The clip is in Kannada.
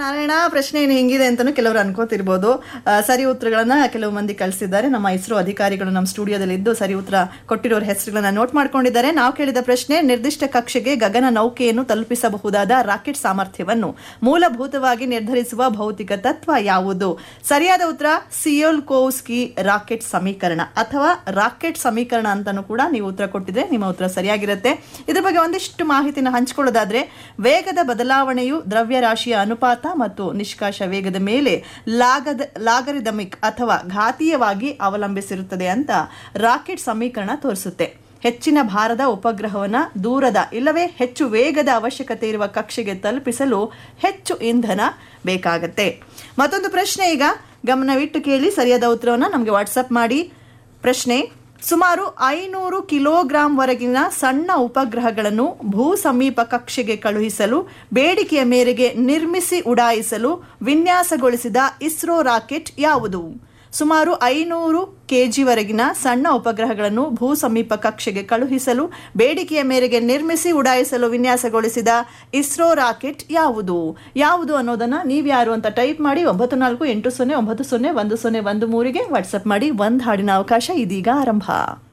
ನಾರಾಯಣ ಪ್ರಶ್ನೆ ಏನು ಹಿಂಗಿದೆ ಅಂತಾನು ಕೆಲವರು ಅನ್ಕೋತಿರ್ಬೋದು ಆ, ಸರಿ ಉತ್ತರಗಳನ್ನ ಕೆಲವು ಮಂದಿ ಕಳಿಸಿದ್ದಾರೆ ನಮ್ಮ ಇಸ್ರೋ ಅಧಿಕಾರಿಗಳು ನಮ್ಮ ಸ್ಟುಡಿಯೋದಲ್ಲಿ ಇದ್ದು ಸರಿ ಉತ್ತರ ಕೊಟ್ಟಿರೋರ ಹೆಸರುಗಳನ್ನ ನೋಟ್ ಮಾಡ್ಕೊಂಡಿದ್ದಾರೆ ನಾವು ಕೇಳಿದ ಪ್ರಶ್ನೆ ನಿರ್ದಿಷ್ಟ ಕಕ್ಷೆಗೆ ಗಗನ ನೌಕೆಯನ್ನು ತಲುಪಿಸಬಹುದಾದ ರಾಕೆಟ್ ಸಾಮರ್ಥ್ಯವನ್ನು ಮೂಲಭೂತವಾಗಿ ನಿರ್ಧರಿಸುವ ಭೌತಿಕ ತತ್ವ ಯಾವುದು ಸರಿಯಾದ ಉತ್ತರ ಸಿಯೋಲ್ಕೋವ್ಸ್ಕಿ ರಾಕೆಟ್ ಸಮೀಕರಣ ಅಥವಾ ರಾಕೆಟ್ ಸಮೀಕರಣ ಅಂತಾನು ಕೂಡ ನೀವು ಉತ್ತರ ಕೊಟ್ಟಿದ್ರೆ ನಿಮ್ಮ ಉತ್ತರ ಸರಿಯಾಗಿರುತ್ತೆ ಇದ್ರ ಬಗ್ಗೆ ಒಂದಿಷ್ಟು ಮಾಹಿತಿನ ಹಂಚಿಕೊಳ್ಳೋದಾದ್ರೆ ವೇಗದ ಬದಲಾವಣೆಯು ದ್ರವ್ಯರಾಶಿಯ ಅನುಪಾತ ಮತ್ತು ನಿಷ್ಕಾಶ ವೇಗದ ಮೇಲೆ ಲಾಗದ ಲಾಗರಿದಮಿಕ್ ಅಥವಾ ಘಾತೀಯವಾಗಿ ಅವಲಂಬಿಸಿರುತ್ತದೆ ಅಂತ ರಾಕೆಟ್ ಸಮೀಕರಣ ತೋರಿಸುತ್ತೆ ಹೆಚ್ಚಿನ ಭಾರದ ಉಪಗ್ರಹವನ್ನ ದೂರದ ಇಲ್ಲವೇ ಹೆಚ್ಚು ವೇಗದ ಅವಶ್ಯಕತೆ ಇರುವ ಕಕ್ಷೆಗೆ ತಲುಪಿಸಲು ಹೆಚ್ಚು ಇಂಧನ ಬೇಕಾಗತ್ತೆ ಮತ್ತೊಂದು ಪ್ರಶ್ನೆ ಈಗ ಗಮನವಿಟ್ಟು ಕೇಳಿ ಸರಿಯಾದ ಉತ್ತರವನ್ನು ನಮಗೆ ವಾಟ್ಸಪ್ ಮಾಡಿ ಪ್ರಶ್ನೆ ಸುಮಾರು ಐನೂರು ಕಿಲೋಗ್ರಾಂವರೆಗಿನ ಸಣ್ಣ ಉಪಗ್ರಹಗಳನ್ನು ಭೂ ಸಮೀಪ ಕಕ್ಷೆಗೆ ಕಳುಹಿಸಲು ಬೇಡಿಕೆಯ ಮೇರೆಗೆ ನಿರ್ಮಿಸಿ ಉಡಾಯಿಸಲು ವಿನ್ಯಾಸಗೊಳಿಸಿದ ಇಸ್ರೋ ರಾಕೆಟ್ ಯಾವುದು ಸುಮಾರು ಐನೂರು ಕೆಜಿವರೆಗಿನ ಸಣ್ಣ ಉಪಗ್ರಹಗಳನ್ನು ಭೂ ಸಮೀಪ ಕಕ್ಷೆಗೆ ಕಳುಹಿಸಲು ಬೇಡಿಕೆಯ ಮೇರೆಗೆ ನಿರ್ಮಿಸಿ ಉಡಾಯಿಸಲು ವಿನ್ಯಾಸಗೊಳಿಸಿದ ಇಸ್ರೋ ರಾಕೆಟ್ ಯಾವುದು ಯಾವುದು ಅನ್ನೋದನ್ನ ನೀವ್ಯಾರು ಅಂತ ಟೈಪ್ ಮಾಡಿ ಒಂಬತ್ತು ನಾಲ್ಕು ಎಂಟು ಸೊನ್ನೆ ಒಂಬತ್ತು ಸೊನ್ನೆ ಒಂದು ಸೊನ್ನೆ ಒಂದು ಮೂರಿಗೆ ವಾಟ್ಸಪ್ ಮಾಡಿ ಒಂದು ಹಾಡಿನ ಅವಕಾಶ ಇದೀಗ ಆರಂಭ